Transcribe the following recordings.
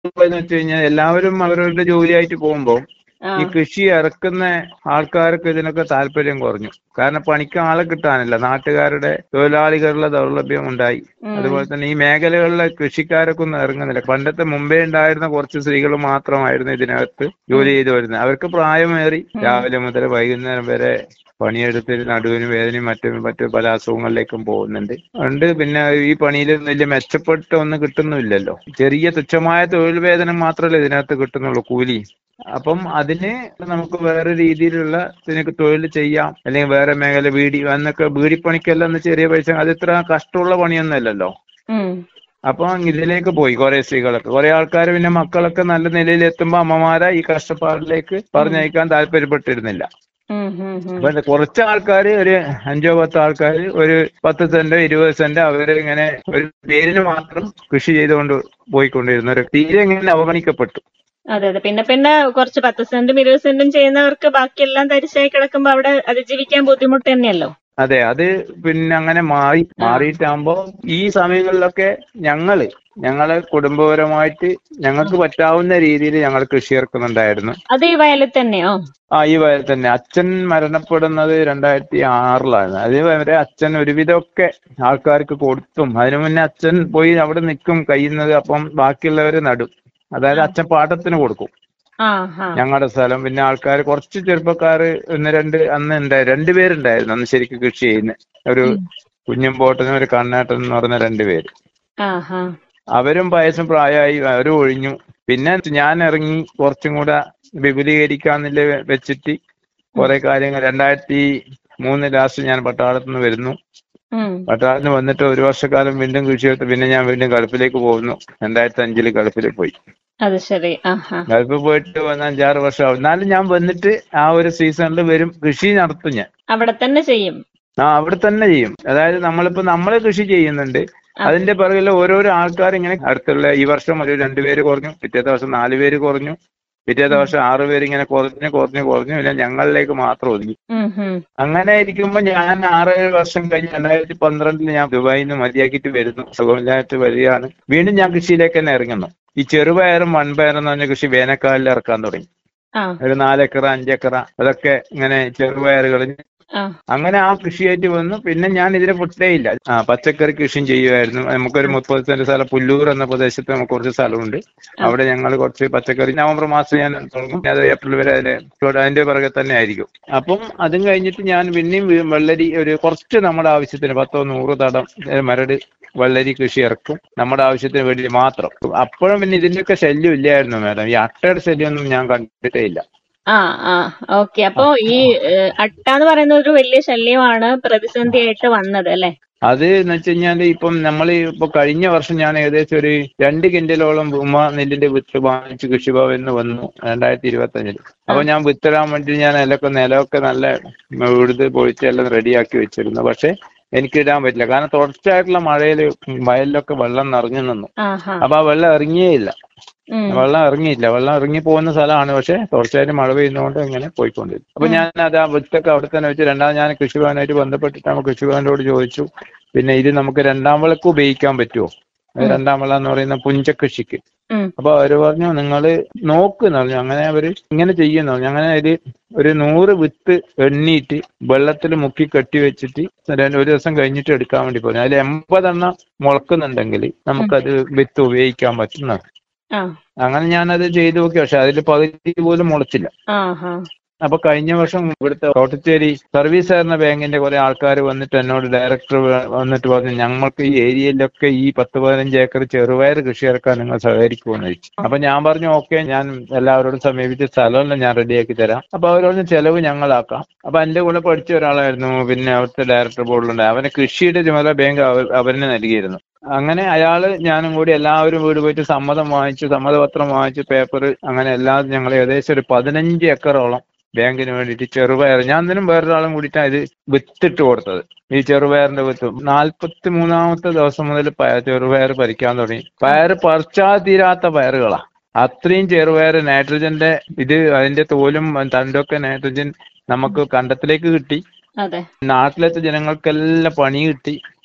എന്ന് വെച്ച് കഴിഞ്ഞാൽ എല്ലാവരും അവരവരുടെ ജോലിയായിട്ട് പോകുമ്പോൾ ആ ഈ കൃഷി ഇറക്കുന്ന ആൾക്കാർക്ക് ഇതിനൊക്കെ താല്പര്യം കുറഞ്ഞു കാരണം പണിക്ക് ആളെ കിട്ടാനില്ല നാട്ടുകാരുടെ തൊഴിലാളികളുടെ ദൗർലഭ്യം ഉണ്ടായി ഉം. അതുപോലെ തന്നെ ഈ മേഖലകളിലെ കൃഷിക്കാരൊക്കെ ഒന്നും ഇറങ്ങുന്നില്ല പണ്ടത്തെ മുമ്പേ ഉണ്ടായിരുന്ന കുറച്ച് സ്ത്രീകൾ മാത്രമായിരുന്നു ഇതിനകത്ത് ജോലി ചെയ്തു വരുന്നത് അവർക്ക് പ്രായമേറി രാവിലെ മുതൽ വൈകുന്നേരം വരെ പണിയെടുത്ത് നടുവിന് വേദനയും മറ്റു മറ്റു പല അസുഖങ്ങളിലേക്കും പോകുന്നുണ്ട് ഉണ്ട് പിന്നെ ഈ പണിയിൽ വലിയ മെച്ചപ്പെട്ട ഒന്നും കിട്ടുന്നില്ലല്ലോ ചെറിയ തുച്ഛമായ തൊഴിൽ വേതനം മാത്രമല്ലേ ഇതിനകത്ത് കിട്ടുന്നുള്ളൂ കൂലി അപ്പം അതിന് നമുക്ക് വേറെ രീതിയിലുള്ള ഇതിനൊക്കെ തൊഴിൽ ചെയ്യാം അല്ലെങ്കിൽ വേറെ മേഖല ബീഡി അന്നൊക്കെ ബീഡിപ്പണിക്കെല്ലാം ഒന്ന് ചെറിയ പൈസ അത് ഇത്ര കഷ്ടമുള്ള പണിയൊന്നും അല്ലല്ലോ ഉം. അപ്പൊ ഇതിലേക്ക് പോയി കുറെ സ്ത്രീകളൊക്കെ കുറെ ആൾക്കാർ പിന്നെ മക്കളൊക്കെ നല്ല നിലയിൽ എത്തുമ്പോ അമ്മമാരെ ഈ കഷ്ടപ്പാടിലേക്ക് പറഞ്ഞയക്കാൻ താല്പര്യപ്പെട്ടിരുന്നില്ല ഉം, ഉം, ഉം. അപ്പൊ ഇത് കുറച്ച് ആൾക്കാർ ഒരു അഞ്ചോ പത്തോ ആൾക്കാർ ഒരു പത്ത് സെന്റോ ഇരുപത് സെന്റോ അവര് ഇങ്ങനെ ഒരു പേരിന് മാത്രം കൃഷി ചെയ്തുകൊണ്ട് പോയിക്കൊണ്ടിരുന്നു ഒരു തീരെ ഇങ്ങനെ അവഗണിക്കപ്പെട്ടു അതെ അതെ പിന്നെ പിന്നെ കുറച്ച് പത്ത് സെന്റും ഇരുപത് സെന്റും ചെയ്യുന്നവർക്ക് ബാക്കിയെല്ലാം തരിശായി കിടക്കുമ്പോ അവിടെ അതിജീവിക്കാൻ ബുദ്ധിമുട്ട് തന്നെയല്ലോ അതെ അത് പിന്നെ അങ്ങനെ മാറി മാറിയിട്ടാകുമ്പോ ഈ സമയങ്ങളിലൊക്കെ ഞങ്ങള് ഞങ്ങളെ കുടുംബപരമായിട്ട് ഞങ്ങൾക്ക് പറ്റാവുന്ന രീതിയിൽ ഞങ്ങൾ കൃഷി ഇറക്കുന്നുണ്ടായിരുന്നു അത് ഈ വയലിൽ തന്നെയോ ആ ഈ വയൽ തന്നെ അച്ഛൻ മരണപ്പെടുന്നത് രണ്ടായിരത്തി ആറിലാണ് അത് വരെ അച്ഛൻ ഒരുവിധമൊക്കെ ആൾക്കാർക്ക് കൊടുത്തും അതിനു മുന്നേ അച്ഛൻ പോയി അവിടെ നിൽക്കും കഴിയുന്നത് അപ്പം ബാക്കിയുള്ളവര് നടും അതായത് അച്ഛൻ പാട്ടത്തിന് കൊടുക്കും ആ ആ ഞങ്ങളുടെ സ്ഥലം പിന്നെ ആൾക്കാർ കുറച്ച് ചെറുപ്പക്കാർ ഒന്ന് രണ്ട് അന്ന് ഉണ്ടായി രണ്ടുപേരുണ്ടായിരുന്നു അന്ന് ശരിക്കും കൃഷി ചെയ്യുന്ന ഒരു കുഞ്ഞുംപോട്ടനും ഒരു കണ്ണേട്ടൻ എന്ന് പറഞ്ഞ രണ്ടുപേര് ആ ആ അവരും വയസ്സും പ്രായമായി അവരും ഒഴിഞ്ഞു പിന്നെ ഞാൻ ഇറങ്ങി കുറച്ചും കൂടെ വിപുലീകരിക്കാന്നില്ല വെച്ചിട്ട് കുറെ കാര്യങ്ങൾ രണ്ടായിരത്തി മൂന്ന് ലാസ്റ്റ് ഞാൻ പട്ടാളത്ത് നിന്ന് വരുന്നു ഉം. പട്ടാളത്ത് നിന്ന് വന്നിട്ട് ഒരു വർഷക്കാലം വീണ്ടും കൃഷി എടുത്ത് പിന്നെ ഞാൻ വീണ്ടും ഗൾഫിലേക്ക് പോകുന്നു രണ്ടായിരത്തി അഞ്ചില് ഗൾഫിൽ പോയി അത് ശരി ആ ആ ഗൾഫിൽ പോയിട്ട് വന്ന് അഞ്ചാറ് വർഷമാവും എന്നാലും ഞാൻ വന്നിട്ട് ആ ഒരു സീസണിൽ വരും കൃഷി നടത്തും ഞാൻ അവിടെ തന്നെ ചെയ്യും ആ അവിടെ തന്നെ ചെയ്യും അതായത് നമ്മളിപ്പോ നമ്മൾ കൃഷി ചെയ്യുന്നുണ്ട് അതിന്റെ പിറകിൽ ഓരോരോ ആൾക്കാർ ഇങ്ങനെ അടുത്തുള്ള ഈ വർഷം ഒരു രണ്ടുപേര് കുറഞ്ഞു പിറ്റേ ദിവസം നാല് പേര് കുറഞ്ഞു പിറ്റേ ദിവസം ആറ് പേര് ഇങ്ങനെ കുറഞ്ഞു കുറഞ്ഞു കുറഞ്ഞു പിന്നെ ഞങ്ങളിലേക്ക് മാത്രം ഒതുങ്ങി ഉം, ഉം. അങ്ങനെ ഇരിക്കുമ്പോ ഞാൻ ആറേഴ് വർഷം കഴിഞ്ഞ് രണ്ടായിരത്തി പന്ത്രണ്ടിൽ ഞാൻ ദുബായിൽ നിന്ന് മതിയാക്കിയിട്ട് വരുന്നു സുഖമില്ലായിട്ട് വരികയാണ് വീണ്ടും ഞാൻ കൃഷിയിലേക്ക് തന്നെ ഇറങ്ങുന്നു ഈ ചെറുപയറും വൻപയറും എന്ന് പറഞ്ഞ കൃഷി വേനൽക്കാലിൽ ഇറക്കാൻ തുടങ്ങി ആ ഒരു നാലേക്കറ അഞ്ചേക്കറ അതൊക്കെ ഇങ്ങനെ ചെറുപയറുകൾ ആ അങ്ങനെ ആ കൃഷിയായിട്ട് വന്നു പിന്നെ ഞാൻ ഇതിനെ വിട്ടേയില്ല ആ പച്ചക്കറി കൃഷിയും ചെയ്യുമായിരുന്നു നമുക്കൊരു മുപ്പത് സെന്റ് സ്ഥലം പുല്ലൂർ എന്ന പ്രദേശത്ത് നമുക്ക് കുറച്ച് സ്ഥലമുണ്ട് അവിടെ ഞങ്ങൾ കുറച്ച് പച്ചക്കറി നവംബർ മാസം ഞാൻ തുടങ്ങും അത് ഏപ്രിൽ വരെ അതിന് അതിന്റെ പിറകെ തന്നെ ആയിരിക്കും അപ്പം അതും കഴിഞ്ഞിട്ട് ഞാൻ പിന്നെയും വീ- വെള്ളരി ഒരു കുറച്ച് നമ്മുടെ ആവശ്യത്തിന് പത്തോ നൂറ് തടം ഏ, മരട് വെള്ളരി കൃഷി ഇറക്കും നമ്മുടെ ആവശ്യത്തിന് വേണ്ടി മാത്രം അപ്പോഴും പിന്നെ ഇതിന്റെയൊക്കെ ശല്യം ഇല്ലായിരുന്നു മാഡം ഈ അട്ടയുടെ ശല്യമൊന്നും ഞാൻ കണ്ടിട്ടേ ഇല്ല ആ ആ ഓക്കെ അപ്പോ ഈ ഏഹ്, അട്ട എന്ന് പറയുന്നത് ഒരു വലിയ ശല്യമാണ് പ്രതിസന്ധിയായിട്ട് വന്നത് അല്ലെ അത് എന്ന് വെച്ച് കഴിഞ്ഞാല് ഇപ്പം നമ്മൾ ഇപ്പൊ കഴിഞ്ഞ വർഷം ഞാൻ ഏകദേശം ഒരു രണ്ട് കിൻഡലോളം ഉമ നെല്ലിന്റെ വിത്ത് വാങ്ങിച്ച് കൃഷിഭവനിൽ നിന്ന് വന്നു രണ്ടായിരത്തി ഇരുപത്തി അഞ്ചില് അപ്പൊ ഞാൻ വിത്തിടാൻ വേണ്ടി ഞാൻ നിലമൊക്കെ നിലമൊക്കെ നല്ല ഉഴുത് പൊളിച്ച് എല്ലാം റെഡിയാക്കി വെച്ചിരുന്നു പക്ഷെ എനിക്ക് ഇടാൻ പറ്റില്ല കാരണം തുടർച്ചയായിട്ടുള്ള മഴയിൽ വയലിലൊക്കെ വെള്ളം നിറഞ്ഞു നിന്നു ആഹാ അപ്പൊ ആ വെള്ളം ഇറങ്ങിയേയില്ല ഉം. വെള്ളം ഇറങ്ങിയില്ല വെള്ളം ഇറങ്ങി പോകുന്ന സ്ഥലമാണ് പക്ഷെ തുടർച്ചയായിട്ട് മഴ പെയ്യുന്നതുകൊണ്ട് ഇങ്ങനെ പോയിക്കൊണ്ടിരുന്നു അപ്പൊ ഞാൻ അത് ആ വിത്തൊക്കെ അവിടെ തന്നെ വെച്ച് രണ്ടാം ഞാൻ കൃഷിഭവനായിട്ട് ബന്ധപ്പെട്ടിട്ട് നമുക്ക് കൃഷിഭവനോട് ചോദിച്ചു പിന്നെ ഇത് നമുക്ക് രണ്ടാം വിളക്ക് ഉപയോഗിക്കാൻ പറ്റുമോ അത് രണ്ടാം വിള എന്ന് പറയുന്ന പുഞ്ചകൃഷിക്ക് ഉം. അപ്പൊ അവര് പറഞ്ഞു നിങ്ങൾ നോക്ക് പറഞ്ഞു അങ്ങനെ അവര് ഇങ്ങനെ ചെയ്യുന്നു പറഞ്ഞു അങ്ങനെ ഒരു ഒരു നൂറ് വിത്ത് എണ്ണീറ്റ് വെള്ളത്തിൽ മുക്കി കെട്ടി വെച്ചിട്ട് രണ്ട് ഒരു ദിവസം കഴിഞ്ഞിട്ട് എടുക്കാൻ വേണ്ടി പറഞ്ഞു അതിൽ എൺപതെണ്ണം മുളക്കുന്നുണ്ടെങ്കിൽ നമുക്കത് വിത്ത് ഉപയോഗിക്കാൻ പറ്റുന്ന ആ അങ്ങനെ ഞാനത് ചെയ്തു നോക്കി പക്ഷെ അതിൽ പകുതി പോലും മുളച്ചില്ല ആഹാ അപ്പൊ കഴിഞ്ഞ വർഷം ഇവിടുത്തെ കോട്ടച്ചേരി സർവീസ് സഹകരണ ബാങ്കിന്റെ കുറെ ആൾക്കാർ വന്നിട്ട് എന്നോട് ഡയറക്ടർ വന്നിട്ട് പറഞ്ഞു ഞങ്ങൾക്ക് ഈ ഏരിയയിലൊക്കെ ഈ പത്ത് പതിനഞ്ച് ഏക്കർ ചെറുപയർ കൃഷി ഇറക്കാൻ നിങ്ങൾ സഹകരിക്കുമെന്ന് ചോദിച്ചു അപ്പൊ ഞാൻ പറഞ്ഞു ഓക്കെ ഞാൻ എല്ലാവരോടും സമീപിച്ച് സ്ഥലമെല്ലാം ഞാൻ റെഡിയാക്കി തരാം അപ്പൊ അവർ പറഞ്ഞു ചെലവ് ഞങ്ങളാക്കാം അപ്പൊ എന്റെ കൂടെ പഠിച്ച ഒരാളായിരുന്നു പിന്നെ അവിടുത്തെ ഡയറക്ടർ ബോർഡിലുണ്ട് അവനെ കൃഷിയുടെ ചുമതല ബാങ്ക് അവ- അവരിന് നൽകിയിരുന്നു അങ്ങനെ അയാള് ഞാനും കൂടി എല്ലാവരും വീട് പോയിട്ട് സമ്മതം വാങ്ങിച്ചു സമ്മതപത്രം വാങ്ങിച്ചു പേപ്പർ അങ്ങനെ എല്ലാം ഞങ്ങൾ ഏകദേശം ഒരു പതിനഞ്ച് ഏക്കറോളം ബാങ്കിന് വേണ്ടിയിട്ട് ചെറുപയർ ഞാൻ ഇതിനും വേറൊരാളും കൂടിയിട്ടാണ് ഇത് വിത്തിട്ട് കൊടുത്തത് ഈ ചെറുപയറിന്റെ വിത്ത് നാൽപ്പത്തി മൂന്നാമത്തെ ദിവസം മുതൽ പയ- ചെറുപയർ പറിക്കാൻ തുടങ്ങി പയർ പറിച്ചാൽ തീരാത്ത പയറുകളാ അത്രയും ചെറുപയർ നൈട്രജന്റെ ഇത് അതിന്റെ തോലും തണ്ടൊക്കെ നൈട്രജൻ നമുക്ക് കണ്ടത്തിലേക്ക് കിട്ടി അതെ നാട്ടിലത്തെ ജനങ്ങൾക്കെല്ലാം പണി കിട്ടി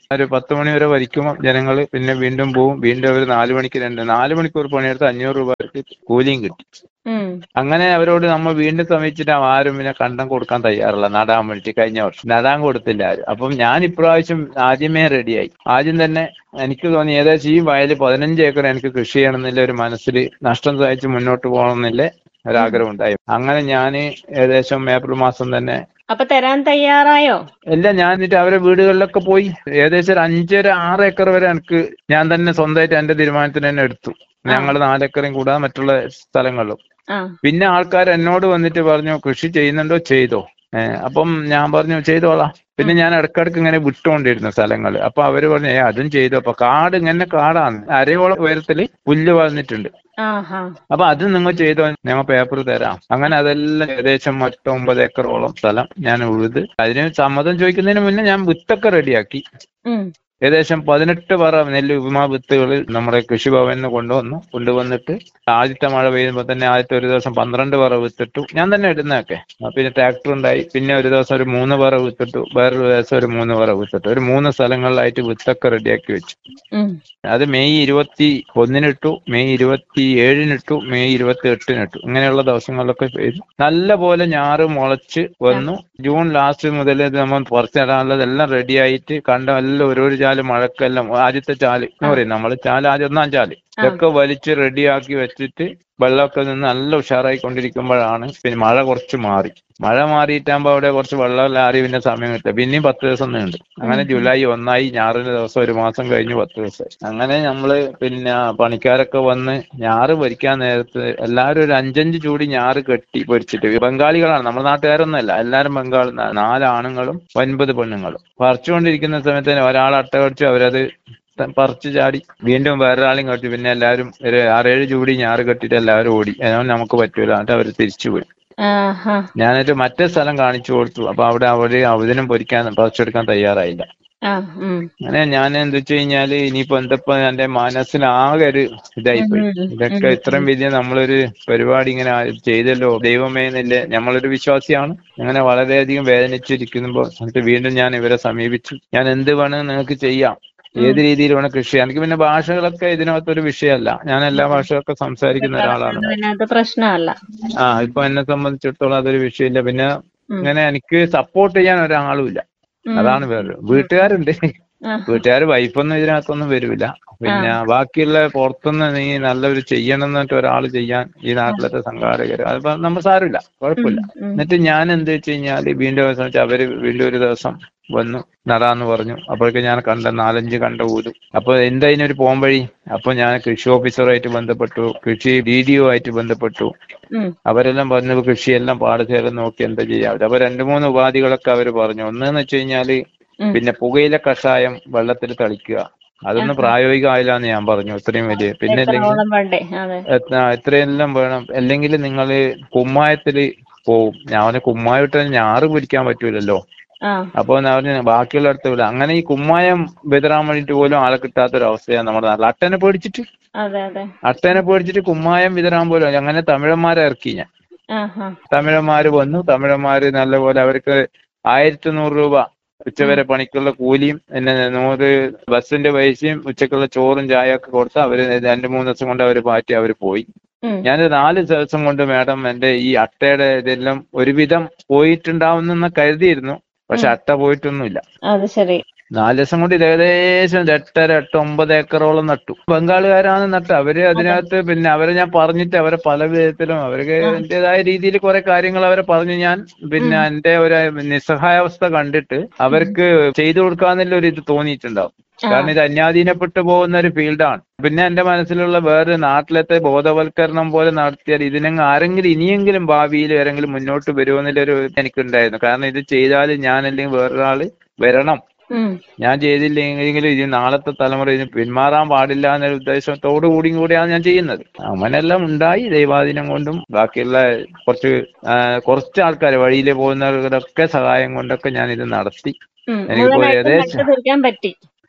ഒരു പത്ത് മണി വരെ വരിക്കും ജനങ്ങൾ പിന്നെ വീണ്ടും പോവും വീണ്ടും അവർ നാല് മണിക്ക് രണ്ട് നാല് മണിക്കൂർ പണിയെടുത്ത് അഞ്ഞൂറ് രൂപ അവർക്ക് കൂലിയും കിട്ടി ഉം. അങ്ങനെ അവരോട് നമ്മൾ വീണ്ടും സമീപിച്ചിട്ട് ആരും പിന്നെ കണ്ടം കൊടുക്കാൻ തയ്യാറല്ല നടാൻ വേണ്ടി കഴിഞ്ഞ വർഷം നടാൻ കൊടുത്തില്ല ആരും അപ്പം ഞാൻ ഇപ്രാവശ്യം ആദ്യമേ റെഡിയായി ആദ്യം തന്നെ എനിക്ക് തോന്നി ഏകദേശം ഈ വയൽ പതിനഞ്ച് ഏക്കർ എനിക്ക് കൃഷി ചെയ്യണമെന്നില്ല ഒരു മനസ്സിൽ നഷ്ടം സഹിച്ച് മുന്നോട്ട് പോകണമെന്നില്ല ഒരാഗ്രഹം ഉണ്ടായി അങ്ങനെ ഞാൻ ഏകദേശം ഏപ്രിൽ മാസം തന്നെ അപ്പൊ തരാൻ തയ്യാറായോ എല്ലാം ഞാൻ എന്നിട്ട് അവരെ വീടുകളിലൊക്കെ പോയി ഏകദേശം ഒരു അഞ്ചര ആറ് ഏക്കർ വരെ എനിക്ക് ഞാൻ തന്നെ സ്വന്തമായിട്ട് എന്റെ തീരുമാനത്തിന് തന്നെ എടുത്തു ഞങ്ങൾ നാലേക്കറും കൂടാതെ മറ്റുള്ള സ്ഥലങ്ങളിലും ആ പിന്നെ ആൾക്കാർ എന്നോട് വന്നിട്ട് പറഞ്ഞു കൃഷി ചെയ്യുന്നുണ്ടോ ചെയ്തോ ഏഹ് അപ്പം ഞാൻ പറഞ്ഞു ചെയ്തോളാം പിന്നെ ഞാൻ ഇടക്കിടക്ക് ഇങ്ങനെ വിട്ടുകൊണ്ടിരുന്നു സ്ഥലങ്ങൾ അപ്പൊ അവര് പറഞ്ഞു ഏ അതും ചെയ്തു അപ്പൊ കാട് ഇങ്ങനെ കാടാണ് അരയോളം ഉയരത്തില് പുല്ല് വളർന്നിട്ടുണ്ട് ആഹാ അപ്പൊ അത് നിങ്ങൾ ചെയ്തോ ഞങ്ങൾ പേപ്പർ തരാം അങ്ങനെ അതെല്ലാം ഏകദേശം എട്ട് ഒമ്പത് ഏക്കറോളം സ്ഥലം ഞാൻ ഉഴുത് അതിന് സമ്മതം ചോദിക്കുന്നതിന് മുന്നേ ഞാൻ വിത്തൊക്കെ റെഡിയാക്കി ഉം ഏകദേശം പതിനെട്ട് പറ നെല്ല് ഉപമാ വിത്തുകൾ നമ്മുടെ കൃഷിഭവനിൽ നിന്ന് കൊണ്ടുവന്നു കൊണ്ടുവന്നിട്ട് ആദ്യത്തെ മഴ പെയ്യുമ്പോൾ തന്നെ ആദ്യത്തെ ഒരു ദിവസം പന്ത്രണ്ട് പറ വിത്തിട്ടു ഞാൻ തന്നെ ഇടുന്നതൊക്കെ ആ, പിന്നെ ട്രാക്ടർ ഉണ്ടായി പിന്നെ ഒരു ദിവസം ഒരു മൂന്ന് പറ വിത്തിട്ടു വേറൊരു ദിവസം ഒരു മൂന്ന് പറ വിത്തിട്ടു ഒരു മൂന്ന് സ്ഥലങ്ങളിലായിട്ട് വിത്തൊക്കെ റെഡിയാക്കി വെച്ചു ഉം അത് മെയ് ഇരുപത്തി ഒന്നിനിട്ടു മെയ് ഇരുപത്തി ഏഴിനിട്ടു മെയ് ഇരുപത്തി എട്ടിനിട്ടു ഇങ്ങനെയുള്ള ദിവസങ്ങളിലൊക്കെ പെയ്തു നല്ല പോലെ ഞാറ് മുളച്ച് വന്നു ജൂൺ ലാസ്റ്റ് മുതൽ ഇത് നമ്മൾ പറിച്ചിടാനുള്ളത് എല്ലാം റെഡി ആയിട്ട് കണ്ട എല്ലാം ഓരോ ചാല് മഴക്കെല്ലാം ആദ്യത്തെ ചാല് എന്ന് പറയും നമ്മൾ ചാല് ആദ്യം ഒന്നാം ചാല് ഇതൊക്കെ വലിച്ച് റെഡിയാക്കി വെച്ചിട്ട് വെള്ളമൊക്കെ നിന്ന് നല്ല ഉഷാറായി കൊണ്ടിരിക്കുമ്പോഴാണ് പിന്നെ മഴ കുറച്ച് മാറി മഴ മാറിയിട്ടാകുമ്പോൾ അവിടെ കുറച്ച് വെള്ളം ലാറി പിന്നെ സമയം കിട്ടുക പിന്നെയും പത്ത് ദിവസം നീണ്ടു അങ്ങനെ ജൂലൈ ഒന്നായി ഞാറിന് ദിവസം ഒരു മാസം കഴിഞ്ഞ് പത്ത് ദിവസം അങ്ങനെ നമ്മള് പിന്നെ പണിക്കാരൊക്കെ വന്ന് ഞാറ് പൊരിക്കാൻ നേരത്ത് എല്ലാവരും ഒരു അഞ്ചഞ്ച് ചൂടി ഞാറ് കെട്ടി പൊരിച്ചിട്ട് ബംഗാളികളാണ് നമ്മുടെ നാട്ടുകാരൊന്നുമല്ല എല്ലാവരും ബംഗാൾ നാല് ആണുങ്ങളും ഒൻപത് പെണ്ണുങ്ങളും പറിച്ചുകൊണ്ടിരിക്കുന്ന സമയത്ത് തന്നെ ഒരാൾ അട്ട കടിച്ചു അവരത് ത- പറിച്ചു ചാടി വീണ്ടും വേറൊരാളെയും കെട്ടി പിന്നെ എല്ലാവരും ഒരു ആറേഴ് ചൂടി ഞാറ് കെട്ടിയിട്ട് എല്ലാവരും ഓടി അതുകൊണ്ട് നമുക്ക് പറ്റൂല എന്നിട്ട് അവർ തിരിച്ചുപോയി ആഹാ ഞാനൊരു മറ്റേ സ്ഥലം കാണിച്ചു കൊടുത്തു അപ്പൊ അവിടെ അവര് അവതിനും പൊരിക്കാൻ പറിച്ചെടുക്കാൻ തയ്യാറായില്ല ആ ഉം അങ്ങനെ ഞാൻ എന്താ വെച്ച് കഴിഞ്ഞാല് ഇനിയിപ്പോ എന്തപ്പോ എന്റെ മനസ്സിലാകെ ഒരു ഇതായിപ്പോയി ഉം, ഇതൊക്കെ ഇത്രയും വലിയ നമ്മളൊരു പരിപാടി ഇങ്ങനെ ആ- ചെയ്തല്ലോ ദൈവമേ എന്നില്ലേ നമ്മളൊരു വിശ്വാസിയാണ് അങ്ങനെ വളരെയധികം വേദനിച്ചിരിക്കുമ്പോ എന്നിട്ട് വീണ്ടും ഞാൻ ഇവരെ സമീപിച്ചു ഞാൻ എന്ത് വേണമെന്ന് നിങ്ങൾക്ക് ചെയ്യാം ഏത് രീതിയിൽ വേണം കൃഷി ചെയ്യാം എനിക്ക് പിന്നെ ഭാഷകളൊക്കെ ഇതിനകത്തൊരു വിഷയമല്ല ഞാൻ എല്ലാ ഭാഷകളൊക്കെ സംസാരിക്കുന്ന ഒരാളാണ് അത് പിന്നെ അത് പ്രശ്നമല്ല ആ ഇപ്പൊ എന്നെ സംബന്ധിച്ചിടത്തോളം അതൊരു വിഷയമില്ല പിന്നെ ഉം. ഇങ്ങനെ എനിക്ക് സപ്പോർട്ട് ചെയ്യാൻ ഒരാളുമില്ല ഉം. അതാണ് വേറെ വീട്ടുകാരുണ്ട് ആ, വീട്ടുകാർ വൈഫൊന്നും ഇതിനകത്തൊന്നും വരൂല പിന്നെ ബാക്കിയുള്ള പുറത്തുനിന്ന് നീ നല്ലൊരു ചെയ്യണം എന്നിട്ട് ഒരാൾ ചെയ്യാൻ ഈ നാട്ടിലത്തെ സംഘാടകർ അതിപ്പോ നമ്മൾ സാരമില്ല കുഴപ്പമില്ല ഉം. എന്നിട്ട് ഞാൻ എന്ത് വെച്ച് കഴിഞ്ഞാല് വീണ്ടും ദിവസം വെച്ചാൽ അവര് വീണ്ടും ഒരു ദിവസം വന്നു നടാന്ന് പറഞ്ഞു അപ്പോഴേക്ക് ഞാൻ കണ്ട നാലഞ്ച് കണ്ട ഊരും അപ്പൊ എന്താ ഇതിനൊരു പോം വഴി അപ്പൊ ഞാൻ കൃഷി ഓഫീസറുമായിട്ട് ബന്ധപ്പെട്ടു കൃഷി ഡി ഡി ഒ ആയിട്ട് ബന്ധപ്പെട്ടു ഉം. അവരെല്ലാം പറഞ്ഞു കൃഷിയെല്ലാം പാടശേലം നോക്കി എന്താ ചെയ്യാം അപ്പൊ രണ്ട് മൂന്ന് ഉപാധികളൊക്കെ അവർ പറഞ്ഞു ഒന്നെന്ന് വെച്ച് കഴിഞ്ഞാല് ഉം. പിന്നെ പുകയില കഷായം വെള്ളത്തിൽ തളിക്കുക അതൊന്നും പ്രായോഗികമായില്ലാന്ന് ഞാൻ പറഞ്ഞു ഇത്രയും വലിയ പിന്നെ അല്ലെങ്കിൽ എത്രത്തോളം വേണ്ടേ അതെ എത്ര- ഇത്രയെല്ലാം വേണം അല്ലെങ്കിൽ നിങ്ങൾ കുമ്മായത്തിൽ പോവും ഞാൻ കുമ്മായം ഇട്ട് ഞാറ് പിടിക്കാൻ പറ്റൂലല്ലോ ആ അപ്പൊ ഞാൻ പറഞ്ഞു ബാക്കിയുള്ള അടുത്ത് വിടാം അങ്ങനെ ഈ കുമ്മായം വിതറാൻ വേണ്ടിട്ട് പോലും ആളെ കിട്ടാത്തൊരവസ്ഥയാണ് നമ്മുടെ നാട്ടിൽ അട്ടനെ പേടിച്ചിട്ട് അതെ അതെ അട്ടനെ പേടിച്ചിട്ട് കുമ്മായം വിതറാൻ പോലും അങ്ങനെ തമിഴന്മാരെ ഇറക്കി ഞാൻ ആഹാ തമിഴന്മാര് വന്നു തമിഴന്മാര് നല്ലപോലെ അവർക്ക് ആയിരത്തി നൂറ് രൂപ ഉച്ചവരെ പണിക്കുള്ള കൂലിയും പിന്നെ നൂറ് ബസ്സിന്റെ പൈസയും ഉച്ചക്കുള്ള ചോറും ചായ ഒക്കെ കൊടുത്ത് അവര് രണ്ട് മൂന്ന് ദിവസം കൊണ്ട് അവര് മാറ്റി അവര് പോയി ഉം. ഞാൻ നാല് ദിവസം കൊണ്ട് മാഡം എന്റെ ഈ അട്ടയുടെ ഇതെല്ലാം ഒരുവിധം പോയിട്ടുണ്ടാവുന്നെന്ന് കരുതിയിരുന്നു പക്ഷെ അട്ട പോയിട്ടൊന്നുമില്ല അത് ശരി നാല് ദിവസം കൊണ്ട് ഇത് ഏകദേശം ഒരു എട്ടര എട്ട് ഒമ്പത് ഏക്കറോളം നട്ടു ബംഗാളുകാരാണ് നട്ടു അവര് അതിനകത്ത് പിന്നെ അവരെ ഞാൻ പറഞ്ഞിട്ട് അവരെ പല വിധത്തിലും അവർക്ക് എന്റേതായ രീതിയിൽ കുറെ കാര്യങ്ങൾ അവരെ പറഞ്ഞു ഞാൻ പിന്നെ എന്റെ ഒരു നിസ്സഹായാവസ്ഥ കണ്ടിട്ട് അവർക്ക് ചെയ്തു കൊടുക്കാന്നുള്ള ഒരു ഇത് തോന്നിയിട്ടുണ്ടാവും കാരണം ഇത് അന്യാധീനപ്പെട്ടു പോകുന്ന ഒരു ഫീൽഡാണ് പിന്നെ എന്റെ മനസ്സിലുള്ള വേറെ നാട്ടിലത്തെ ബോധവൽക്കരണം പോലെ നടത്തിയാൽ ഇതിനങ്ങ് ആരെങ്കിലും ഇനിയെങ്കിലും ഭാവിയിൽ ആരെങ്കിലും മുന്നോട്ട് വരുമെന്നുള്ളൊരു എനിക്കുണ്ടായിരുന്നു കാരണം ഇത് ചെയ്താൽ ഞാൻ അല്ലെങ്കിൽ വേറൊരാള് വരണം ഉം. ഞാൻ ചെയ്തില്ലെങ്കിൽ ഇത് നാളത്തെ തലമുറ ഇതിന് പിന്മാറാൻ പാടില്ല എന്നൊരു ഉദ്ദേശത്തോടു കൂടിയും കൂടിയാണ് ഞാൻ ചെയ്യുന്നത് അങ്ങനെല്ലാം ഉണ്ടായി ദൈവാധീനം കൊണ്ടും ബാക്കിയുള്ള കുറച്ച് ആ, കുറച്ച് ആൾക്കാർ വഴിയിൽ പോകുന്നവരുടെയൊക്കെ സഹായം കൊണ്ടൊക്കെ ഞാൻ ഇത് നടത്തി ഉം. എനിക്കിപ്പോ മുഴുവനായിട്ടും ഏകദേശം- നട്ടു തീർക്കാൻ പറ്റി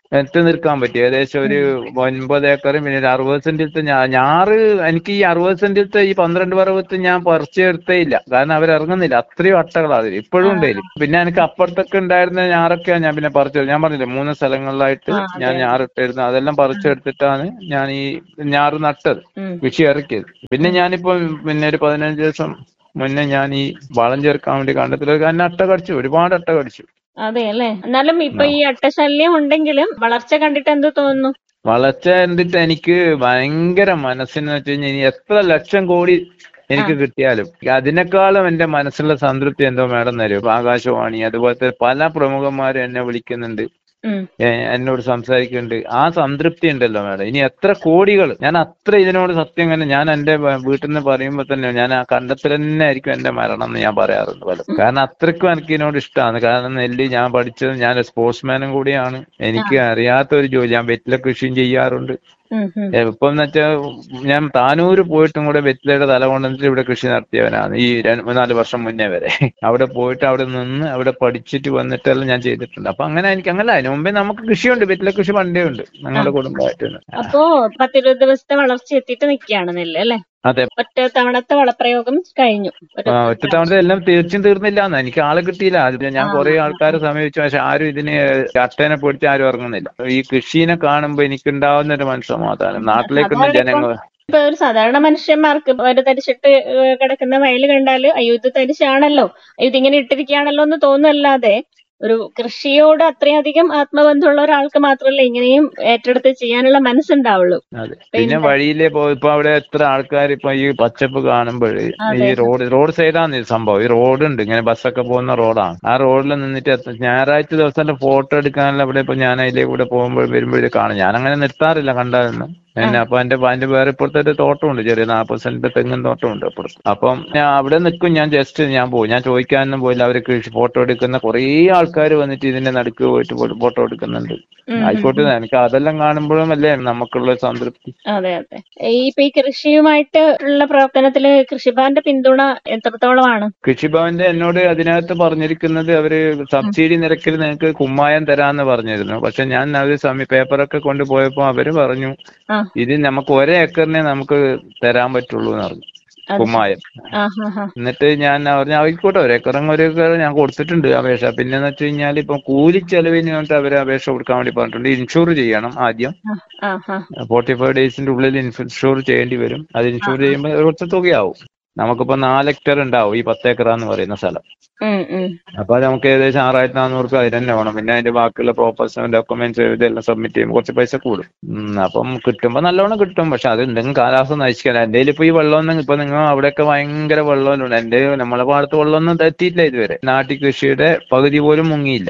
എത്തി നിൽക്കാൻ പറ്റും ഏകദേശം ഒരു ഒൻപത് ഏക്കറും പിന്നെ ഒരു അറുപത് സെന്റിലത്തെ ഞാ ഞാറ് എനിക്ക് ഈ അറുപത് സെന്റിലത്തെ ഈ പന്ത്രണ്ട് പർവ്വത്ത് ഞാൻ പറിച്ചെടുത്തേ ഇല്ല കാരണം അവർ ഇറങ്ങുന്നില്ല അത്രയും അട്ടകളാണ് അതിൽ ഇപ്പോഴും ഉണ്ടായില്ല പിന്നെ എനിക്ക് അപ്പുറത്തൊക്കെ ഉണ്ടായിരുന്ന ഞാറൊക്കെയാണ് ഞാൻ പിന്നെ പറിച്ചത് ഞാൻ പറഞ്ഞില്ലേ മൂന്ന് സ്ഥലങ്ങളിലായിട്ട് ആ, അതെ. ഞാൻ ഞാറിട്ടായിരുന്നു അതെല്ലാം പറിച്ചെടുത്തിട്ടാണ് ഞാൻ ഈ ഞാറ് നട്ടത് ഉം. കൃഷി ഇറക്കിയത് പിന്നെ ഞാനിപ്പോ പിന്നെ ഒരു പതിനഞ്ച് ദിവസം മുന്നേ ഞാൻ ഈ വളം ചേർക്കാൻ വേണ്ടി കണ്ടത്തിലൊക്കെ എന്നെ അട്ട കടിച്ചു ഒരുപാട് അട്ട കടിച്ചു അതെ അല്ലേ എന്നാലും ഇപ്പൊ ഈ അട്ടശല്യം ഉണ്ടെങ്കിലും വളർച്ച കണ്ടിട്ട് എന്ത് തോന്നുന്നു വളർച്ച കണ്ടിട്ട് എനിക്ക് ഭയങ്കര മനസ്സിന് വെച്ച് കഴിഞ്ഞാൽ ഇനി എത്ര ലക്ഷം കോടി എനിക്ക് കിട്ടിയാലും അതിനേക്കാളും എന്റെ മനസ്സിലുള്ള സംതൃപ്തി എന്തോ മേഡം തരും ഇപ്പൊ ആകാശവാണി അതുപോലത്തെ പല പ്രമുഖന്മാരും എന്നെ വിളിക്കുന്നുണ്ട് ഉം. ഏ, എന്നോട് സംസാരിക്കുന്നുണ്ട് ആ സംതൃപ്തി ഉണ്ടല്ലോ മാഡം ഇനി എത്ര കോടികൾ ഞാൻ അത്ര ഇതിനോട് സത്യം തന്നെ ഞാൻ എന്റെ വ- വീട്ടിൽ നിന്ന് പറയുമ്പോ തന്നെ ഞാൻ ആ കണ്ടത്തിൽ തന്നെ ആയിരിക്കും എന്റെ മരണം എന്ന് ഞാൻ പറയാറുണ്ട് പലതും കാരണം അത്രയ്ക്കും എനിക്ക് ഇതിനോട് ഇഷ്ടമാണ് കാരണം നെല്ല് ഞാൻ പഠിച്ചത് ഞാൻ സ്പോർട്സ്മാനും കൂടിയാണ് എനിക്ക് അറിയാത്ത ഒരു ജോലി ഞാൻ വെറ്റില കൃഷിയും ചെയ്യാറുണ്ട് ഉം, ഉം. ഇപ്പം എന്ന് വെച്ചാൽ ഞാൻ താനൂര് പോയിട്ടും കൂടെ വെറ്റിലയുടെ തല കൊണ്ടുവന്നിട്ട് ഇവിടെ കൃഷി നടത്തിയവനാണ് ഈ രണ്ട് മൂന്നാല് വർഷം മുന്നേ വരെ അവിടെ പോയിട്ട് അവിടെ നിന്ന് അവിടെ പഠിച്ചിട്ട് വന്നിട്ടെല്ലാം ഞാൻ ചെയ്തിട്ടുണ്ട് അപ്പൊ അങ്ങനെ എനിക്ക് അങ്ങനെ അതിന് മുമ്പേ നമുക്ക് കൃഷിയുണ്ട് വെറ്റില കൃഷി പണ്ടേ ഉണ്ട് ഞങ്ങളുടെ കുടുംബമായിട്ട് തന്നെ. അപ്പോ പത്തിരുപത് ദിവസത്തെ വളർച്ച എത്തിയിട്ട് നിൽക്കുകയാണ് നെല്ല് അല്ലെ അതെ ഒറ്റ തവണത്തെ വളപ്രയോഗം കഴിഞ്ഞു ഒരു- ആ, ഒറ്റ തവണത്തെ എല്ലാം തീർച്ചും തീർന്നില്ല എന്ന് എനിക്ക് ആളെ കിട്ടിയില്ല അത് ഞാൻ കുറെ ആൾക്കാരെ സമീപിച്ചു പക്ഷെ ആരും ഇതിന് അട്ടേനെ പിടിച്ച് ആരും ഇറങ്ങുന്നില്ല ഈ കൃഷിനെ കാണുമ്പോ എനിക്ക് ഉണ്ടാവുന്ന ഒരു മനസ്സമാധാനം നാട്ടിലേക്കൊന്നും ജനങ്ങൾ ഇപ്പൊ ഒരു സാധാരണ മനുഷ്യന്മാർക്ക് ഒരു തരിച്ചിട്ട് ഏഹ് കിടക്കുന്ന വയൽ കണ്ടാല് അയ്യോ ഇത് തരിശാണല്ലോ അയ്യോ ഇതിങ്ങനെ ഇട്ടിരിക്കുകയാണല്ലോ എന്ന് തോന്നുന്നല്ലാതെ ഒരു കൃഷിയോട് അത്രയധികം ആത്മബന്ധമുള്ള ഒരാൾക്ക് മാത്രമല്ല ഇങ്ങനെയും ഏറ്റെടുത്ത് ചെയ്യാനുള്ള മനസ്സുണ്ടാവുള്ളൂ അതെ പിന്നെ വഴിയിലെ പോ ഇപ്പൊ അവിടെ എത്ര ആൾക്കാർ ഇപ്പൊ ഈ പച്ചപ്പ് കാണുമ്പോൾ ഈ റോഡ് റോഡ് സൈഡാണ് ഈ സംഭവം ഈ റോഡ് ഉണ്ട് ഇങ്ങനെ ബസ്സൊക്കെ പോകുന്ന റോഡാണ് ആ റോഡിൽ നിന്നിട്ട് എത്ര- ഞായറാഴ്ച ദിവസം ഫോട്ടോ എടുക്കാനുള്ള അവിടെ ഇപ്പൊ ഞാൻ അതിലെ കൂടെ പോകുമ്പോൾ വരുമ്പോഴേ കാണും ഞാൻ അങ്ങനെ നിർത്താറില്ല കണ്ടായിരുന്നു പിന്നെ അപ്പൊ എന്റെ അതിന്റെ വേറെ ഇപ്പുറത്തെ ഒരു തോട്ടമുണ്ട് ചെറിയ നാൽപ്പത് സെന്റ് തെങ്ങും തോട്ടമുണ്ട് അപ്പുറത്ത് അപ്പം ഞാൻ അവിടെ നിൽക്കും ഞാൻ ജസ്റ്റ് ഞാൻ പോകും ഞാൻ ചോദിക്കാനൊന്നും പോയില്ല അവര് കൃഷി ഫോട്ടോ എടുക്കുന്ന കുറേ ആൾക്കാർ വന്നിട്ട് ഇതിന്റെ നടുക്ക് പോയിട്ട് ഫോട്ടോ എടുക്കുന്നുണ്ട് ഉം. ആയിക്കോട്ടെ എനിക്ക് അതെല്ലാം കാണുമ്പോഴും അല്ലേ നമുക്കുള്ള ഒരു സംതൃപ്തി അതെ അതെ ഈ ഇപ്പൊ ഈ കൃഷിയുമായിട്ട് ഉള്ള പ്രവർത്തനത്തില് കൃഷിഭവന്റെ പിന്തുണ എത്രത്തോളമാണ് കൃഷിഭവന്റെ എന്നോട് അതിനകത്ത് പറഞ്ഞിരിക്കുന്നത് അവര് സബ്സിഡി നിരക്കിൽ നിങ്ങൾക്ക് കുമ്മായം തരാന്ന് പറഞ്ഞിരുന്നു പക്ഷെ ഞാൻ അത് സമയ പേപ്പറൊക്കെ കൊണ്ടുപോയപ്പോ അവര് പറഞ്ഞു ആ. ഇത് നമുക്ക് ഒരേ ഏക്കറിനെ നമുക്ക് തരാൻ പറ്റുള്ളൂ എന്ന് പറഞ്ഞു അത് കുമ്മായം ആ ഹാ ഹാ എന്നിട്ട് ഞാൻ പറഞ്ഞു ആയിക്കോട്ടെ ഒരു ഏക്കറും ഒരു ഏക്കർ ഞാൻ കൊടുത്തിട്ടുണ്ട് അപേക്ഷ പിന്നെന്ന് വെച്ച് കഴിഞ്ഞാൽ ഇപ്പൊ കൂലി ചെലവിന് വേണ്ടി അവര് അപേക്ഷ കൊടുക്കാൻ വേണ്ടി പറഞ്ഞിട്ടുണ്ട് ഇൻഷൂർ ചെയ്യണം ആദ്യം ആ ഹാ ഫോർട്ടി ഫൈവ് ഡേയ്സിന്റെ ഉള്ളിൽ ഇൻഷൂർ ചെയ്യേണ്ടി വരും അത് ഇൻഷൂർ ചെയ്യുമ്പോൾ കുറച്ച് തുകയാവും നമുക്കിപ്പോ നാല് ഹെക്ടർ ഉണ്ടാവും ഈ പത്ത് ഏക്കറാന്ന് പറയുന്ന സ്ഥലം ഉം ഉം അപ്പൊ അത് നമുക്ക് ഏകദേശം ആറായിരത്തി നാനൂറ് രൂപ അതിന് തന്നെ വേണം പിന്നെ അതിന്റെ ബാക്കിയുള്ള പ്രോപ്പർസ് ഡോക്യുമെന്റ്സ് ഇതെല്ലാം സബ്മിറ്റ് ചെയ്യുമ്പോൾ കുറച്ച് പൈസ കൂടും ഉം, അപ്പം കിട്ടുമ്പോൾ നല്ലോണം കിട്ടും പക്ഷെ അത് എന്തെങ്കിലും കാലാവസ്ഥ നശിക്കാൻ എന്റെ ഇപ്പൊ ഈ വെള്ളമൊന്നും ഇപ്പൊ നിങ്ങൾ അവിടെയൊക്കെ ഭയങ്കര വെള്ളമൊന്നും എന്റെ നമ്മളെ ഭാഗത്ത് വെള്ളമൊന്നും എത്തിയിട്ടില്ല ഇതുവരെ നാട്ടിൽ കൃഷിയുടെ പകുതി പോലും മുങ്ങിയില്ല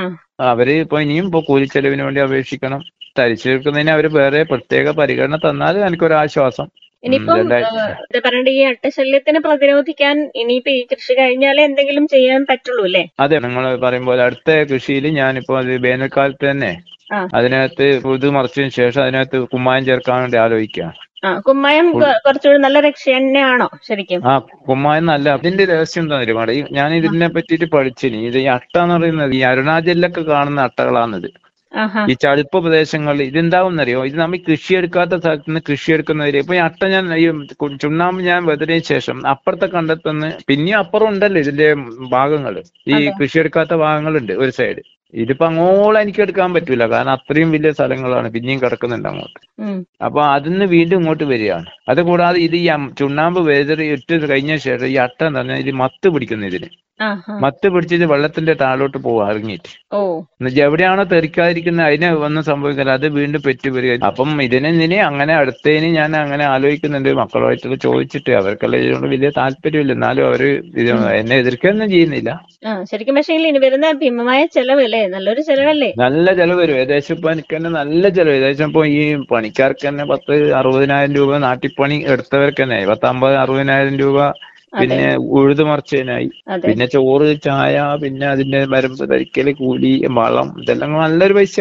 ആ അവര് ഇപ്പൊ ഇനിയും ഇപ്പൊ കൂലിച്ചെലവിന് വേണ്ടി അപേക്ഷിക്കണം തരിച്ചെടുക്കുന്നതിന് അവര് വേറെ പ്രത്യേക പരിഗണന തന്നാൽ എനിക്കൊരാശ്വാസം ഉം, ഇനിയിപ്പം രണ്ടായിരത്തി ഏഹ്, ഇത് പറഞ്ഞ ഈ അട്ടശല്യത്തിന് പ്രതിരോധിക്കാൻ ഇനിയിപ്പോ ഈ കൃഷി കഴിഞ്ഞാലേ എന്തെങ്കിലും ചെയ്യാൻ പറ്റുള്ളൂ അല്ലേ അതെ നിങ്ങൾ പറയുമ്പോൾ അടുത്ത കൃഷിയിൽ ഞാനിപ്പോ അത് വേനൽക്കാലത്ത് തന്നെ ആ. അതിനകത്ത് ഇത് മറിച്ചതിന് ശേഷം അതിനകത്ത് കുമ്മായം ചേർക്കാൻ വേണ്ടി ആലോചിക്കുക ആ കുമ്മായം കൊ- കുറച്ചുകൂടി നല്ല രക്ഷ തന്നെയാണോ ശരിക്കും ആ കുമ്മായം നല്ല അതിന്റെ രഹസ്യം എന്താ ഒരുപാട് ഞാൻ ഇതിനെ പറ്റിയിട്ട് പഠിച്ചിനി ഇത് ഈ അട്ട എന്ന് പറയുന്നത് ഈ അരുണാചലിലൊക്കെ കാണുന്ന അട്ടകളാണിത് ആഹാ ഈ ചതുപ്പ് പ്രദേശങ്ങളിൽ ഇതെന്താവുന്നറിയോ ഇത് നമ്മൾ കൃഷി എടുക്കാത്ത സ്ഥലത്ത് നിന്ന് കൃഷി എടുക്കുന്നവര് ഇപ്പൊ ഈ അട്ട ഞാൻ ഈ കു- ചുണ്ണാമ്പ് ഞാൻ വെതറിയ ശേഷം അപ്പുറത്തെ കണ്ടെത്തുന്ന പിന്നെയും അപ്പുറം ഉണ്ടല്ലോ ഇതിന്റെ ഭാഗങ്ങൾ ഈ അതെ. കൃഷി എടുക്കാത്ത ഭാഗങ്ങളുണ്ട് ഒരു സൈഡ് ഇതിപ്പോ അങ്ങോളം എനിക്ക് എടുക്കാൻ പറ്റൂല കാരണം അത്രയും വലിയ സ്ഥലങ്ങളാണ് പിന്നെയും കിടക്കുന്നുണ്ട് അങ്ങോട്ട് ഉം അപ്പൊ അതിന്ന് വീണ്ടും ഇങ്ങോട്ട് വരികയാണ് അത് കൂടാതെ ഇത് ഈ അം- ചുണ്ണാമ്പ് വെതറി ഇട്ട് കഴിഞ്ഞ ശേഷം ഈ അട്ട എന്ന് പറഞ്ഞാൽ ഇത് മത്ത് പിടിക്കുന്നു ഇതിന് ആഹാ മത്ത് പിടിച്ചിട്ട് വെള്ളത്തിന്റെ താഴോട്ട് പോകും ഇറങ്ങിയിട്ട് ഓ എന്നുവെച്ചാൽ എവിടെയാണോ തെറിക്കാതിരിക്കുന്നത് അതിനെ ഒന്നും സംഭവിക്കില്ല അത് വീണ്ടും പെറ്റു വരിക അപ്പം ഇതിനെ ഇതിനെ അങ്ങനെ അടുത്തതിന് ഞാൻ അങ്ങനെ ആലോചിക്കുന്നുണ്ട് മക്കളുമായിട്ട് ചോദിച്ചിട്ട് അവർക്കെല്ലാം ഇതിനോട് വലിയ താല്പര്യമില്ല എന്നാലും അവര് ഇത് എന്നെ എതിർക്കുകയൊന്നും ചെയ്യുന്നില്ല ആ ശരിക്കും പക്ഷേ ഇനി വരുന്ന ഭീമമായ ചെലവ് അല്ലേ നല്ലൊരു ചെലവല്ലേ നല്ല ചെലവ് വരും ഏകദേശം ഇപ്പൊ എനിക്ക് തന്നെ നല്ല ചെലവ് ഏകദേശം ഇപ്പൊ ഈ പണിക്കാർക്ക് തന്നെ പത്ത് അറുപതിനായിരം രൂപ നാട്ടിപ്പണി എടുത്തവർക്ക് തന്നെ പത്ത് അമ്പത് അറുപതിനായിരം രൂപ പിന്നെ ഉഴുതു മറിച്ചതിനായി അതെ പിന്നെ ചോറ് ചായ പിന്നെ അതിന്റെ മരമ്പ് ധരിക്കല് കൂലി വളം ഇതെല്ലാം നല്ലൊരു പൈസയാവും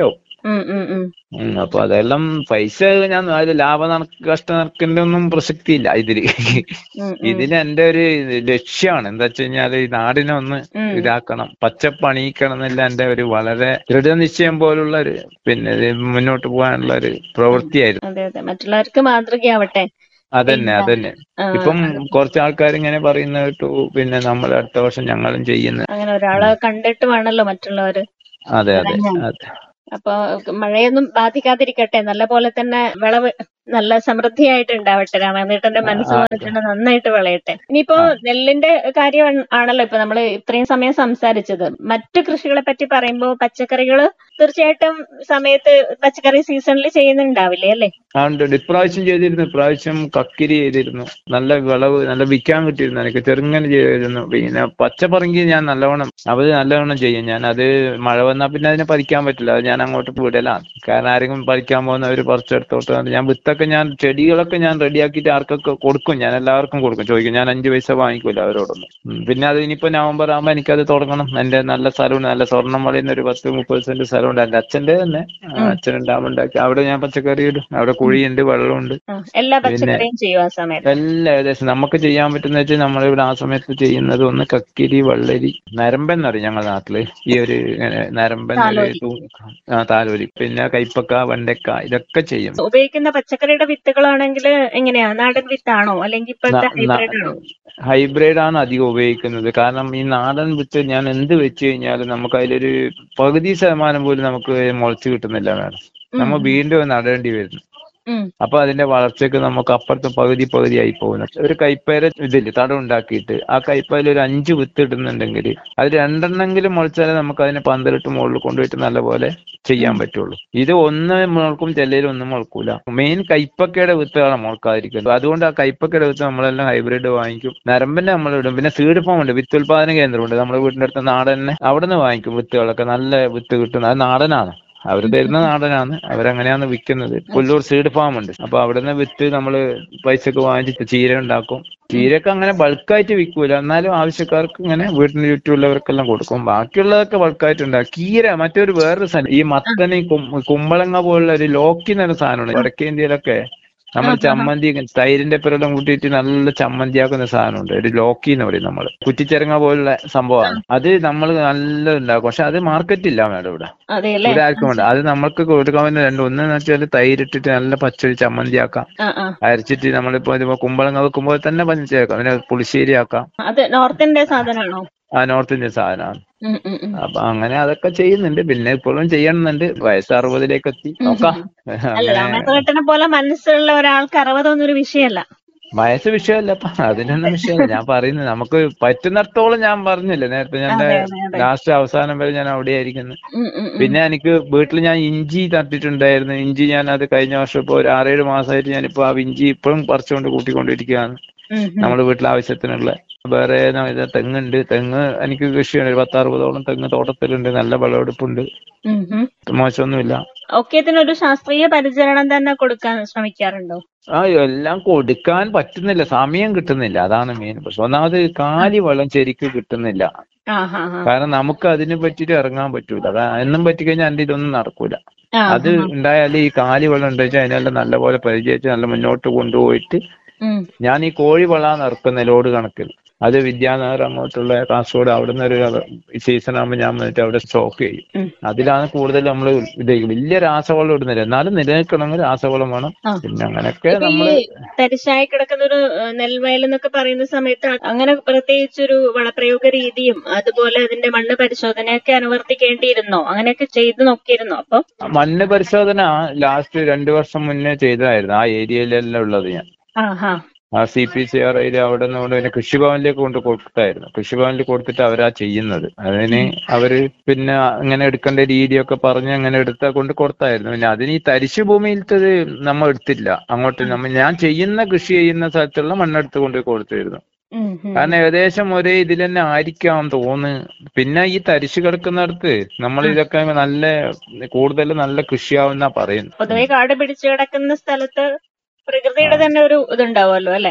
ഉം ഉം ഉം ഉം, അപ്പൊ അതെല്ലാം പൈസ ഞാൻ അത് ലാഭ കണക്ക് കഷ്ട കണക്കിന്റെ ഒന്നും പ്രസക്തിയില്ല ഇതില് ഉം, ഉം. ഇതിന് എന്റെ ഒരു ലക്ഷ്യമാണ് എന്താ വെച്ച് കഴിഞ്ഞാല് ഈ നാടിനെ ഒന്ന് ഉം. ഇതാക്കണം പച്ചപ്പണിയിക്കണം എന്നുള്ള എന്റെ ഒരു വളരെ ദൃഢനിശ്ചയം പോലുള്ള ഒരു പിന്നെ ഇത് മുന്നോട്ട് പോകാനുള്ള ഒരു പ്രവൃത്തിയായിരുന്നു അതെ അതെ മറ്റുള്ളവർക്ക് മാതൃകയാവട്ടെ അതന്നെ അതന്നെ ആ, ഇപ്പം കുറച്ച് ആൾക്കാർ ഇങ്ങനെ പറയുന്ന കേട്ടു പിന്നെ നമ്മൾ അടുത്ത വർഷം ഞങ്ങളും ചെയ്യുന്ന അങ്ങനെ ഒരാളെ കണ്ടിട്ട് വേണല്ലോ മറ്റുള്ളവര് അതെ അതെ അതന്നെ. അതെ അപ്പൊ മഴയൊന്നും ബാധിക്കാതിരിക്കട്ടെ നല്ല പോലെ തന്നെ വിളവ് നല്ല സമൃദ്ധിയായിട്ട് ഉണ്ടാവട്ടെ രാമേട്ടന്റെ മനസ്സ് ആ, പറഞ്ഞിട്ട് നന്നായിട്ട് വിളയട്ടെ ഇനിയിപ്പോ ആ. നെല്ലിന്റെ കാര്യം ആണല്ലോ ഇപ്പൊ നമ്മൾ ഇത്രയും സമയം സംസാരിച്ചത് മറ്റു കൃഷികളെ പറ്റി പറയുമ്പോൾ പച്ചക്കറികള് തീർച്ചയായിട്ടും സമയത്ത് പച്ചക്കറി സീസണിൽ ചെയ്യുന്നുണ്ടാവില്ലേ അല്ലേ ആ ഉണ്ട് ഉണ്ട്. ഇപ്രാവശ്യം ചെയ്തിരുന്നു ഇപ്രാവശ്യം കക്കിരി ചെയ്തിരുന്നു നല്ല വിളവ് നല്ല വിൽക്കാൻ കിട്ടിയിരുന്നു എനിക്ക് ചെറുങ്ങനെ ചെയ്തിരുന്നു പിന്നെ പച്ചപ്പറങ്കി ഞാൻ നല്ലവണ്ണം അവര് നല്ലവണ്ണം ചെയ്യും ഞാൻ അത് മഴ വന്നാൽ പിന്നെ അതിനെ പറിക്കാൻ പറ്റില്ല അത് ഞാൻ അങ്ങോട്ട് വിടലാണ് കാരണം ആരെങ്കിലും പറിക്കാൻ പോകുന്നവർ പറിച്ചെടുത്തോട്ട് വന്നിട്ട് ഞാൻ വിത്തൊക്കെ ഞാൻ ചെടികളൊക്കെ ഞാൻ റെഡിയാക്കിയിട്ട് ആർക്കൊക്കെ കൊടുക്കും ഞാൻ എല്ലാവർക്കും കൊടുക്കും ചോദിക്കും ഞാൻ അഞ്ച് പൈസ വാങ്ങിക്കൂല അവരോടൊന്നും ഉം. പിന്നെ അത് ഇനിയിപ്പോ നവംബർ ആകുമ്പോൾ എനിക്കത് തുടങ്ങണം എന്റെ നല്ല സ്ഥലമുണ്ട് നല്ല സ്വർണ്ണം വളയുന്ന ഒരു പത്ത് മുപ്പത് സെന്റ് സ്ഥലമുണ്ട് എന്റെ അച്ഛന്റെ തന്നെ ആ, അച്ഛൻ ഡാം ഉണ്ടാക്കി അവിടെ ഞാൻ പച്ചക്കറി ഇടും അവിടെ കുഴിയുണ്ട് വെള്ളമുണ്ട് ആ, എല്ലാ പച്ചക്കറിയും ചെയ്യും ആ സമയത്ത് എല്ലാം ഏകദേശം നമുക്ക് ചെയ്യാൻ പറ്റുന്ന വെച്ചാൽ നമ്മളിവിടെ ആ സമയത്ത് ചെയ്യുന്നത് ഒന്ന് കക്കിരി വെള്ളരി നരമ്പൻ എന്നറിയും ഞങ്ങളുടെ നാട്ടില് ഈ ഒരു ഇങ്ങനെ നരമ്പൻ ഒരു താലോലി. തൂ- ആ താലോലി പിന്നെ കൈപ്പക്ക വെണ്ടക്ക ഇതൊക്കെ ചെയ്യും ഉപയോഗിക്കുന്ന പച്ചക്കറിയുടെ വിത്തുകളാണെങ്കിൽ എങ്ങനെയാ നാടൻ വിത്താണോ അല്ലെങ്കിൽ ഇപ്പോഴത്തെ ന- ന- ഹൈബ്രിഡ് ആണോ ഹൈബ്രിഡ് ആണ് അധികം ഉപയോഗിക്കുന്നത് കാരണം ഈ നാടൻ വിത്ത് ഞാൻ എന്ത് വെച്ച് കഴിഞ്ഞാലും നമുക്ക് അതിലൊരു പകുതി ശതമാനം പോലും നമുക്ക് മുളച്ച് കിട്ടുന്നില്ല മാഡം നമ്മൾ വീണ്ടും നടേണ്ടി വരുന്നു ഉം. അപ്പൊ അതിന്റെ വളർച്ചയ്ക്ക് നമുക്ക് അപ്പുറത്ത് പകുതി പകുതിയായി പോകുന്നു ഒരു കൈപ്പേര ഇതില് തടം ഉണ്ടാക്കിയിട്ട് ആ കൈപ്പയിൽ ഒരു അഞ്ച് വിത്ത് ഇടുന്നുണ്ടെങ്കിൽ അത് രണ്ടെണ്ണെങ്കിലും മുളച്ചാലേ നമുക്ക് അതിനെ പന്തലിട്ട് മുകളിൽ കൊണ്ടുപോയിട്ട് നല്ലപോലെ ചെയ്യാൻ പറ്റുള്ളൂ ഇത് ഒന്ന് മുളക്കും ചെല്ലയിൽ ഒന്നും മുളക്കൂല മെയിൻ കൈപ്പക്കയുടെ വിത്തുകളാണ് മുളക്കാതിരിക്കുന്നത് അതുകൊണ്ട് ആ കൈപ്പക്കയുടെ വിത്ത് നമ്മളെല്ലാം ഹൈബ്രിഡ് വാങ്ങിക്കും നരമ്പിന്റെ നമ്മൾ ഇടും പിന്നെ സീഡ് ഫാം ഉണ്ട് വിത്ത് ഉൽപാദന കേന്ദ്രമുണ്ട് നമ്മുടെ വീടിന്റെ അടുത്ത് നാടൻ തന്നെ അവിടെ നിന്ന് വാങ്ങിക്കും വിത്തുകളൊക്കെ നല്ല വിത്ത് കിട്ടുന്നത് അത് നാടനാണ് അവർ തരുന്ന നാടനാണ് അവരങ്ങനെയാണ് വിൽക്കുന്നത് കൊല്ലൂർ സീഡ് ഫാം ഉണ്ട് അപ്പൊ അവിടെ നിന്ന് വിത്ത് നമ്മൾ പൈസക്ക് വാങ്ങിച്ചിട്ട് ചീര ഉണ്ടാക്കും ചീരയൊക്കെ അങ്ങനെ ബൾക്കായിട്ട് വിൽക്കൂല എന്നാലും ആവശ്യക്കാർക്ക് ഇങ്ങനെ വീടിന് ചുറ്റുമുള്ളവർക്കെല്ലാം കൊടുക്കും ബാക്കിയുള്ളതൊക്കെ ബൾക്കായിട്ട് ഉണ്ടാക്കും കീര മറ്റൊരു വേറൊരു സാധനം ഈ മത്തന് കും- കുമ്പളങ്ങ പോലുള്ള ഒരു ലോക്കി എന്നൊരു സാധനമുണ്ട് വടക്കേ ഇന്ത്യയിലൊക്കെ നമ്മൾ ചമ്മന്തി തൈരിന്റെ പിറെല്ലാം കൂട്ടിയിട്ട് നല്ല ചമ്മന്തിയാക്കുന്ന സാധനമുണ്ട് ഒരു ലോക്കി എന്ന് പറയും നമ്മള് കുറ്റിച്ചിരങ്ങ പോലുള്ള സംഭവമാണ് അത് നമ്മൾ നല്ല ഉണ്ടാക്കും പക്ഷെ അത് മാർക്കറ്റ് ഇല്ല മേഡം ഇവിടെ അതെ അല്ലേ ഇവിടെ ആർക്കും ഉണ്ട് അത് നമ്മൾക്ക് കൊടുക്കാൻ പറ്റുന്ന രണ്ട് ഒന്നെന്ന് വെച്ചാൽ തൈരിട്ടിട്ട് നല്ല പച്ചടി ചമ്മന്തി ആക്കാം ആ ആ അരച്ചിട്ട് നമ്മളിപ്പോ ഇതിപ്പോ കുമ്പളങ്ങ വെക്കുമ്പോൾ തന്നെ പഞ്ചാക്കാം പിന്നെ പുളിശ്ശേരി ആക്കാം അത് നോർത്തിന്റെ സാധനമാണോ ആ നോർത്ത് ഇന്ത്യൻ സാധനമാണ് ഉം, ഉം, ഉം. അപ്പൊ അങ്ങനെ അതൊക്കെ ചെയ്യുന്നുണ്ട് പിന്നെ ഇപ്പോഴും ചെയ്യണമെന്നുണ്ട് വയസ്സ് അറുപതിലേക്ക് എത്തി നോക്കാം അല്ല അങ്ങനെ രാമേന്ദ്രേട്ടനെ പോലെ മനസ്സുള്ള ഒരാൾക്ക് അറുപതൊന്നും ഒരു വിഷയമല്ല വയസ്സ് വിഷയമല്ലപ്പ അതിനൊന്നും വിഷയമല്ല ഞാൻ പറയുന്നത് നമുക്ക് പറ്റുന്നിടത്തോളം ഞാൻ പറഞ്ഞില്ലേ നേരത്തെ ഞാൻ അതെ, അതെ, അതെ. ലാസ്റ്റ് അവസാനം വരെ ഞാൻ അവിടെ ആയിരിക്കുന്നു ഉം, ഉം, ഉം. പിന്നെ എനിക്ക് വീട്ടിൽ ഞാൻ ഇഞ്ചി നട്ടിട്ടുണ്ടായിരുന്നു ഇഞ്ചി ഞാൻ അത് കഴിഞ്ഞ വർഷം ഇപ്പൊ ഒരു ആറേഴ് മാസമായിട്ട് ഞാനിപ്പോ ആ ഇഞ്ചി ഇപ്പോഴും പറിച്ചുകൊണ്ട് കൂട്ടിക്കൊണ്ടിരിക്കുകയാണ് ഉം, ഉം. നമ്മുടെ വീട്ടിലെ ആവശ്യത്തിനുള്ള വേറെ ന- ഇത് തെങ്ങുണ്ട് തെങ്ങ് എനിക്ക് കൃഷിയുണ്ട് ഒരു പത്തറുപതോളം തെങ്ങ് തോട്ടത്തിലുണ്ട് നല്ല വിളവെടുപ്പുണ്ട് ഉം, ഉം. മോശമൊന്നുമില്ല ഒക്കേത്തിനൊരു ശാസ്ത്രീയ പരിചരണം തന്നെ കൊടുക്കാൻ ശ്രമിക്കാറുണ്ടോ ആ എല്ലാം കൊടുക്കാൻ പറ്റുന്നില്ല സമയം കിട്ടുന്നില്ല അതാണ് മെയിൻ പ്രശ്നം ഒന്നാമത് കാലി വെള്ളം ശരിക്ക് കിട്ടുന്നില്ല ആ ഹാ ഹാ കാരണം നമുക്ക് അതിനെ പറ്റിയിട്ട് ഇറങ്ങാൻ പറ്റൂല അതാ എന്നും പറ്റിക്കഴിഞ്ഞാൽ എന്റെ ഇതൊന്നും നടക്കൂല ആ, അത് ഉണ്ടായാൽ ഈ കാലി വെള്ളം ഉണ്ടെച്ചാൽ അതിനെല്ലാം നല്ലപോലെ പരിചയിച്ച് നല്ല മുന്നോട്ട് കൊണ്ടുപോയിട്ട് ഉം. ഞാൻ ഈ കോഴി വളാന്ന് ഇറക്കുന്ന ലോഡ് കണക്കിൽ അത് വിദ്യാനഗർ അങ്ങോട്ടുള്ള കാസർഗോഡ് അവിടെ നിന്ന് ഒരു സീസൺ ആകുമ്പോൾ ഞാൻ വന്നിട്ട് അവിടെ സ്റ്റോക്ക് ചെയ്യും ഉം. അതിലാണ് കൂടുതൽ നമ്മൾ ഇത് വലിയ രാസവളം ഇടുന്നില്ല എന്നാലും നിലനിൽക്കണമെങ്കിൽ രാസവളം വേണം ആ. പിന്നെ അങ്ങനെയൊക്കെ ഇപ്പൊ ഈ നമ്മള് തരിശായി കിടക്കുന്ന ഒരു ഏഹ്, നെൽവയൽ എന്നൊക്കെ പറയുന്ന സമയത്ത് അങ്ങനെ പ്രത്യേകിച്ചൊരു വളപ്രയോഗ രീതിയും അതുപോലെ അതിന്റെ മണ്ണ് പരിശോധനയൊക്കെ അനുവർത്തിക്കേണ്ടിയിരുന്നോ അങ്ങനെയൊക്കെ ചെയ്തു നോക്കിയിരുന്നോ അപ്പൊ മണ്ണ് പരിശോധന ലാസ്റ്റ് രണ്ടു വർഷം മുന്നേ ചെയ്തതായിരുന്നു ആ ഏരിയയിലെല്ലാം ഉള്ളത് ഞാൻ ആ ഹാ ആ C P C R area അവിടെ നിന്ന് കൊണ്ട് പിന്നെ കൃഷിഭവനിലേക്ക് കൊണ്ട് കൊടുത്തായിരുന്നു കൃഷിഭവനിൽ കൊടുത്തിട്ട് അവരാ ചെയ്യുന്നത് അതിന് അവര് പിന്നെ ഇങ്ങനെ എടുക്കേണ്ട രീതിയൊക്കെ പറഞ്ഞ് അങ്ങനെ എടുത്ത കൊണ്ട് കൊടുത്തായിരുന്നു പിന്നെ അതിന് ഈ തരിശു ഭൂമിയിലത്തത് നമ്മൾ എടുത്തില്ല അങ്ങോട്ട് നമ്മൾ ഞാൻ ചെയ്യുന്ന കൃഷി ചെയ്യുന്ന സ്ഥലത്തുള്ള മണ്ണെടുത്ത് കൊണ്ട് കൊടുത്തിരുന്നു ഉം, ഉം. കാരണം ഏകദേശം ഒരേ ഇതിൽ തന്നെ ആയിരിക്കാം തോന്നുന്നു പിന്നെ ഈ തരിശു കിടക്കുന്നിടത്ത് നമ്മൾ ഇതൊക്കെ നല്ല കൂടുതൽ നല്ല കൃഷിയാവുന്ന പറയുന്നു പൊതുവെ കാട് പിടിച്ചു കിടക്കുന്ന സ്ഥലത്ത് പ്രകൃതിയുടെ തന്നെ ഒരു ഇതുണ്ടാവുമല്ലോ അല്ലെ ആ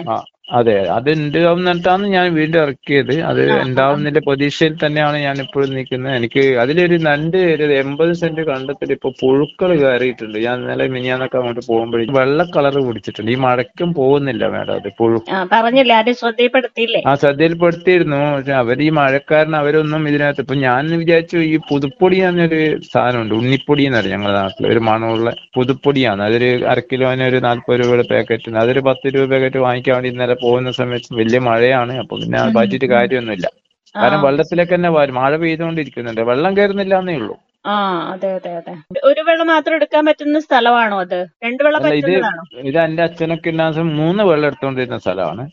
അതെ അത് ഉണ്ടാവുന്നിട്ടാണ് ഞാൻ വീണ്ടും ഇറക്കിയത് അത് ആ, ആ. ഉണ്ടാവുന്നതിന്റെ പ്രതീക്ഷയിൽ തന്നെയാണ് ഞാൻ ഇപ്പോഴും നിൽക്കുന്നത് എനിക്ക് അതിലൊരു രണ്ട് ഒരു എൺപത് സെന്റ് കണ്ടത്തിൽ ഇപ്പൊ പുഴുക്കൾ കയറിയിട്ടുണ്ട് ഞാൻ ഇന്നലെ മിനിയാന്നൊക്കെ അങ്ങോട്ട് പോകുമ്പോഴേ വെള്ള കളർ പിടിച്ചിട്ടുണ്ട് ഈ മഴയ്ക്കും പോകുന്നില്ല മേഡം അത് പുഴു ആ പറഞ്ഞില്ലേ ആരും ശ്രദ്ധയിൽപ്പെടുത്തിയില്ലേ ആ ശ്രദ്ധയിൽപ്പെടുത്തിയിരുന്നു പക്ഷെ അവർ ഈ മഴക്കാരൻ അവരൊന്നും ഇതിനകത്ത് ഇപ്പൊ ഞാൻ വിചാരിച്ചു ഈ പുതുപ്പൊടി എന്നൊരു സാധനമുണ്ട് ഉണ്ണിപ്പൊടി എന്നറിയാം ഞങ്ങളുടെ നാട്ടിൽ ഒരു മണമുള്ള പുതുപ്പൊടിയാണ് അതൊരു അര കിലോന് ഒരു നാല്പത് രൂപയുടെ പാക്കറ്റ് അതൊരു പത്ത് രൂപ പാക്കറ്റ് വാങ്ങിക്കാൻ വേണ്ടി ഇന്നലെ പോകുന്ന സമയത്ത് വലിയ മഴയാണ് അപ്പൊ പിന്നെ അത് ഉം, പറ്റിയിട്ട് ഉം. കാര്യമൊന്നുമില്ല ആ കാരണം വെള്ളത്തിലേക്ക് തന്നെ വരും മഴ പെയ്തുകൊണ്ടിരിക്കുന്നുണ്ട് വെള്ളം കയറുന്നില്ല എന്നേ ഉള്ളൂ ആ അതെ അതെ അതെ ഒരു വെള്ളം മാത്രം എടുക്കാൻ പറ്റുന്ന സ്ഥലമാണോ അത് രണ്ട് വെള്ളം അല്ല ഇത് പറ്റുന്നതാണോ ഇത് എന്റെ അച്ഛനൊക്കെ ഉണ്ടാകുന്ന മൂന്ന് വെള്ളം എടുത്തുകൊണ്ടിരുന്ന സ്ഥലമാണ്